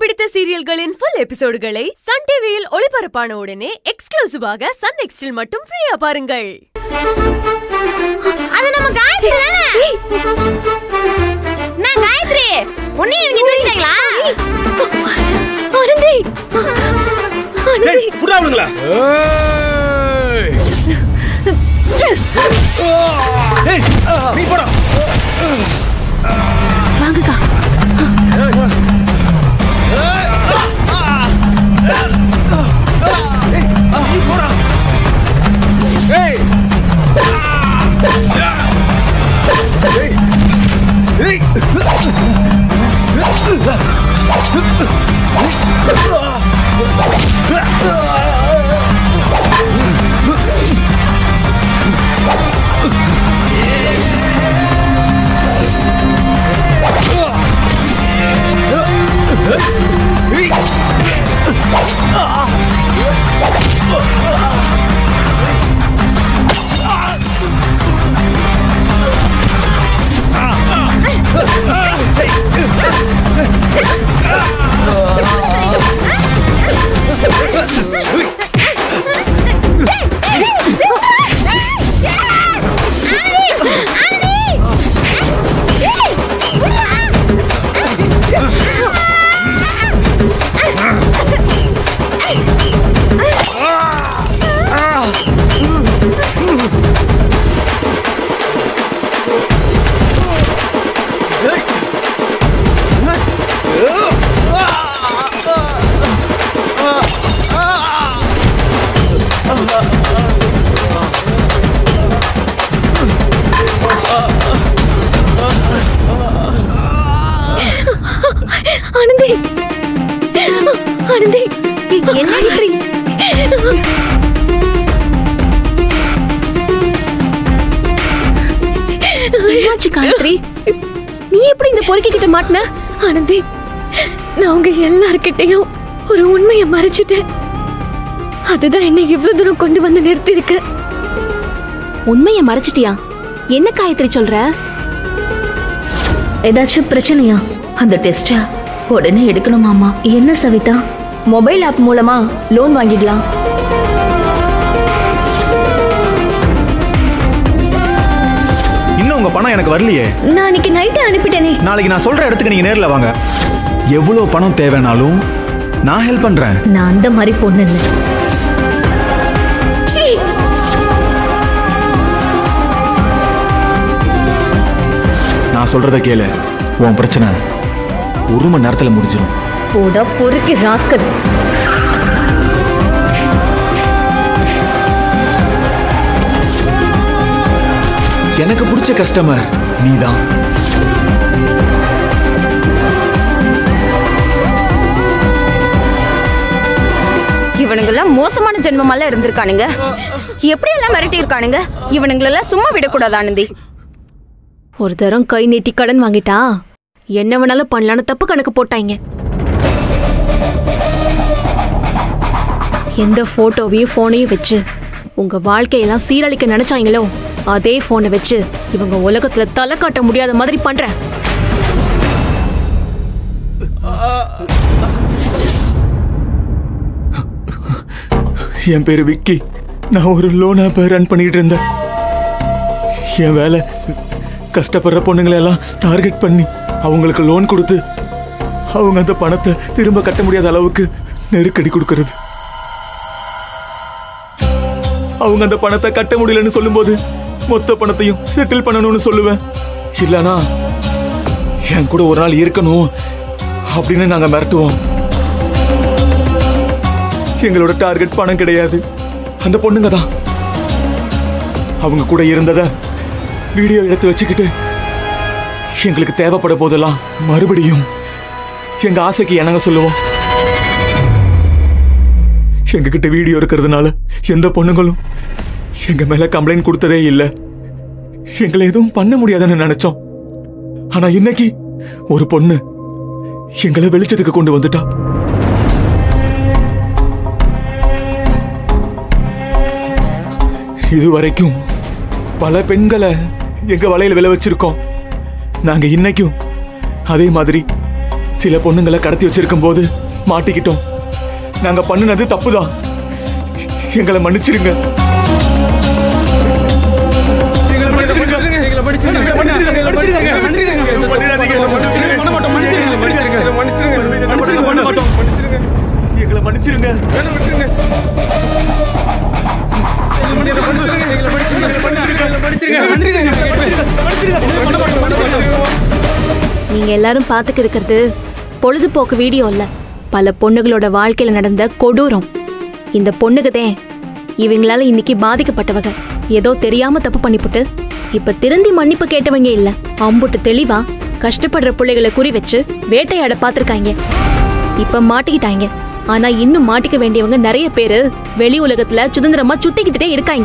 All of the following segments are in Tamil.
பிடித்த சீரியல்களின் ஃபுல் எபிசோடுகளை சன் டிவியில் ஒளிபரப்பான உடனே எக்ஸ்க்ளூசிவாக சன் நெக்ஸ்டில் மட்டும் ஃப்ரீயா பாருங்கள் அது நம்ம காயத்ரி தானே நான் காயத்ரி உன்னையும் இவங்க தூக்கிட்டாங்களா ஆனந்தி டேய் புறா அவனுங்களா டேய் நீ போடா வாங்கக்கா நீ போடா ஏய் ஏய் ஏய் ஆனந்தி ஆனந்தி என்ன காயத்ரி என்னாச்சு காயத்ரி நீ எப்படி இந்த பொறுக்கி கிட்ட மாட்டின ஆனந்தி நான் உங்க எல்லார்கிட்டயும் ஒரு உண்மையை மறைச்சிட்டேன் அதுதான் என்னை இவ்வளவு தூரம் கொண்டு வந்து நிறுத்தி இருக்கு உண்மையை மறைச்சிட்டியா என்ன காயத்ரி சொல்ற ஏதாச்சும் பிரச்சனையா அந்த டெஸ்ட உடனே எடுக்கணுமாமா என்ன சவிதா மொபைல் ஆப் மூலமா லோன் வாங்கிடலாம் இன்னும் உங்க பணம் எனக்கு வரலையே நான் அன்னைக்கு நைட்டே அனுப்பிட்டேனே நாளைக்கு நான் சொல்ற இடத்துக்கு நீங்க நேர்ல வாங்க எவ்வளவு பணம் தேவைனாலும் நான் ஹெல்ப் பண்றேன் நான் அந்த மாதிரி பொண்ணு இல்ல சீ, நான் சொல்றத கேளு உன் பிரச்சனை ஒரு மணி நேரத்துல முடிஞ்சிடும் போடா பொறுக்கி ராஸ்கல் எனக்கு பிடிச்ச கஸ்டமர் நீதான் இவனுங்கெல்லாம் மோசமான ஜென்மமெல்லாம் இருந்திருக்கானுங்க எப்படி எல்லாம் மிரட்டி இருக்கானுங்க இவனுங்களெல்லாம் சும்மா விடக்கூடாது ஆனந்தி ஒரு தரம் கை நீட்டி கடன் வாங்கிட்டா என்ன வேணாலும் பண்ணலான்னு தப்பு கணக்கு போட்டாங்க எந்த போட்டோவையும் போனையும் வச்சு உங்க வாழ்க்கையெல்லாம் சீரழிக்க நினைச்சாங்களோ அதே போனை வச்சு இவங்க உலகத்துல தலை காட்ட முடியாத மாதிரி பண்றேன் என் பேரு விக்கி நான் ஒரு லோன் ஆப் ரன் பண்ணிட்டு இருந்தேன் என் வேலை கஷ்டப்படுற பொண்ணுங்களை எல்லாம் டார்கெட் பண்ணி அவங்களுக்கு லோன் கொடுத்து அவங்க அந்த பணத்தை திரும்ப கட்ட முடியாத அளவுக்கு நெருக்கடி கொடுக்கறது அவங்க அந்த பணத்தை கட்ட முடியலன்னு சொல்லும்போது மொத்த பணத்தையும் செட்டில் பண்ணணும்னு சொல்லுவேன் இல்லனா என் கூட ஒரு நாள் இருக்கணும் அப்படின்னு நாங்க மிரட்டுவோம் எங்களோட டார்கெட் பணம் கிடையாது அந்த பொண்ணுங்க தான் அவங்க கூட இருந்தத வீடியோ எடுத்து வச்சுக்கிட்டு எங்களுக்கு தேவைப்பட போதெல்லாம் மறுபடியும் எங்க ஆசைக்கு இணங்க சொல்லுவோம் எங்க கிட்ட வீடியோ இருக்கிறதுனால எந்த பொண்ணுங்களும் எங்க மேல கம்ப்ளைண்ட் கொடுத்ததே இல்ல எங்களை எதுவும் பண்ண முடியாதுன்னு நினைச்சோம் ஆனா இன்னைக்கு ஒரு பொண்ணு எங்களை வெளிச்சத்துக்கு கொண்டு வந்துட்டா இதுவரைக்கும் பல பெண்களை எங்க வலையில விழ வச்சிருக்கோம் நாங்க இன்னைக்கும் அதே மாதிரி சில பொண்ணுங்களை கடத்தி வச்சிருக்கும் போது மாட்டிக்கிட்டோம் நாங்க பண்ணுனது தப்புதான் எங்களை மன்னிச்சிருங்க எங்களை மன்னிச்சிருங்க நீங்க எல்லாரும் பாத்துக்கு இருக்கிறது பொழுதுபோக்கு வீடியோ இல்ல பல பொண்ணுகளோட வாழ்க்கையில நடந்த கொடூரம் இந்த பொண்ணுக்குதே இவங்களால இன்னைக்கு பாதிக்கப்பட்டவங்க ஏதோ தெரியாம தப்பு பண்ணிப்புட்டு இப்ப திருந்தி மன்னிப்பு கேட்டவங்க இல்ல அம்புட்டு தெளிவா கஷ்டப்படுற பிள்ளைகளை குறி வச்சு வேட்டையாட பாத்திருக்காங்க இப்ப மாட்டிக்கிட்டாங்க ஆனா இன்னும் மாட்டிக்க வேண்டியவங்க நிறைய பேரு வெளி உலகத்துல சுதந்திரமா சுத்திக்கிட்டே இருக்காங்க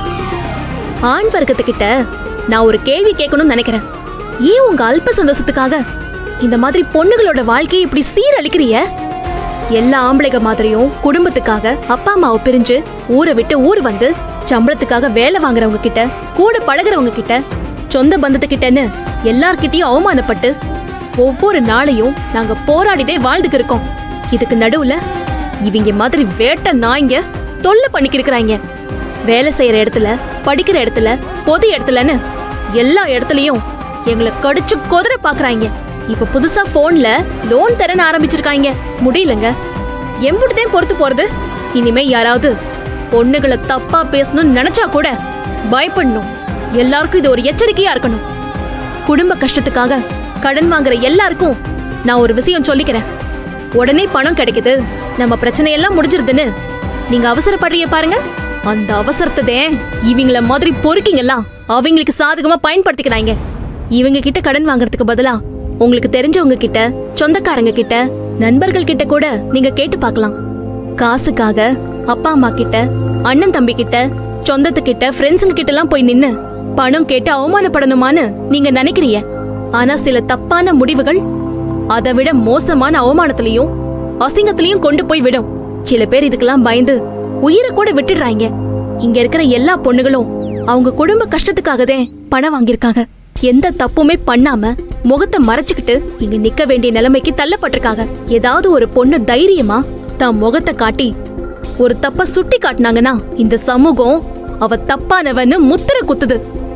ஆண் வர்க்கத்துக்கிட்ட நான் ஒரு கேள்வி கேட்கணும்னு நினைக்கிறேன் ஏன் உங்க அல்ப சந்தோஷத்துக்காக இந்த மாதிரி பொண்ணுகளோட வாழ்க்கையை இப்படி சீரழிக்கிறிய எல்லா ஆம்பளைங்க மாதிரியும் குடும்பத்துக்காக அப்பா அம்மாவை பிரிஞ்சு ஊரை விட்டு ஊர் வந்து சம்பளத்துக்காக வேலை வாங்குறவங்க கிட்ட கூட பழகுறவங்க கிட்ட சொந்த பந்தத்துக்கிட்டன்னு எல்லார்கிட்டயும் அவமானப்பட்டு ஒவ்வொரு நாளையும் நாங்க போராடிட்டே வாழ்ந்துக்கு இருக்கோம் இதுக்கு நடுவுல இவங்க மாதிரி வேட்டை நாய்ங்க தொல்லை பண்ணிக்கிருக்கிறாங்க வேலை செய்யற இடத்துல படிக்கிற இடத்துல பொது இடத்துலன்னு எல்லா இடத்துலயும் எங்களை கடிச்சு குதிரை பாக்குறாங்க இப்ப புதுசா போன்ல லோன் தரன்னு ஆரம்பிச்சிருக்காங்க முடியலங்க எம்புட்டுதான் பொறுத்து போறது இனிமே யாராவது பொண்ணுகளை தப்பா பேசணும்னு நினைச்சா கூட பயப்படணும் எல்லாருக்கும் இது ஒரு எச்சரிக்கையா இருக்கணும் குடும்ப கஷ்டத்துக்காக கடன் வாங்குற எல்லாருக்கும் நான் ஒரு விஷயம் சொல்லிக்கிறேன் உடனே பணம் கிடைக்குது நம்ம பிரச்சனையெல்லாம் முடிஞ்சிருதுன்னு நீங்க அவசரப்படுறீங்க பாருங்க அந்த அவசரத்ததே இவங்கள மாதிரி பொறுக்கிங்கெல்லாம் அவங்களுக்கு சாதகமா பயன்படுத்திக்கிறாங்க இவங்க கிட்ட கடன் வாங்குறதுக்கு பதிலா உங்களுக்கு தெரிஞ்சவங்க கிட்ட சொந்தக்காரங்க கிட்ட நண்பர்கள் கிட்ட கூட நீங்க கேட்டு பார்க்கலாம் காசுக்காக அப்பா அம்மா கிட்ட அண்ணன் தம்பி கிட்ட சொந்தத்துக்கிட்ட ஃப்ரெண்ட்ஸுங்க கிட்ட எல்லாம் போய் நின்னு பணம் கேட்டு அவமானப்படணுமான்னு நீங்க நினைக்கிறீங்க ஆனா சில தப்பான முடிவுகள் அதை விட மோசமான அவமானத்திலையும் அசிங்கத்திலையும் கொண்டு போய் விடும் சில பேர் இதுக்கெல்லாம் பயந்து உயிரை கூட விட்டுடுறாங்க இங்க இருக்கிற எல்லா பொண்ணுகளும் அவங்க குடும்ப கஷ்டத்துக்காகதே பணம் வாங்கியிருக்காங்க எந்த தப்புமே பண்ணாம முகத்தை மறைச்சுக்கிட்டு இங்க நிக்க வேண்டிய நிலைமைக்கு தள்ளப்பட்டிருக்காங்க ஏதாவது ஒரு பொண்ணு தைரியமா தான் முகத்தை காட்டி ஒரு தப்ப சுட்டி காட்டினாங்கன்னா இந்த சமூகம் அவ தப்பானவன்னு முத்திரை குத்துது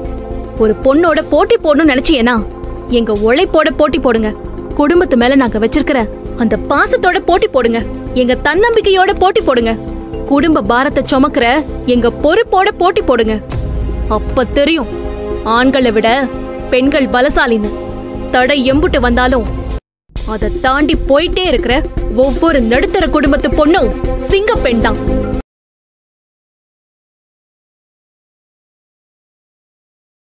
ஒரு பொண்ணோட போட்டி போடணும்னு நினைச்சீங்கன்னா எங்க உழைப்போட போட்டி போடுங்க குடும்பத்து மேல நாங்க வச்சிருக்கிற அந்த பாசத்தோட போட்டி போடுங்க எங்க தன்னம்பிக்கையோட போட்டி போடுங்க குடும்ப பாரத்தை சுமக்கிற எங்க பொறுப்போட போட்டி போடுங்க அப்ப தெரியும் ஆண்களை விட பெண்கள் பலசாலின்னு தடை எம்புட்டு வந்தாலும் அதை தாண்டி போயிட்டே இருக்கிற ஒவ்வொரு நடுத்தர குடும்பத்து பொண்ணும் சிங்க பெண் தான்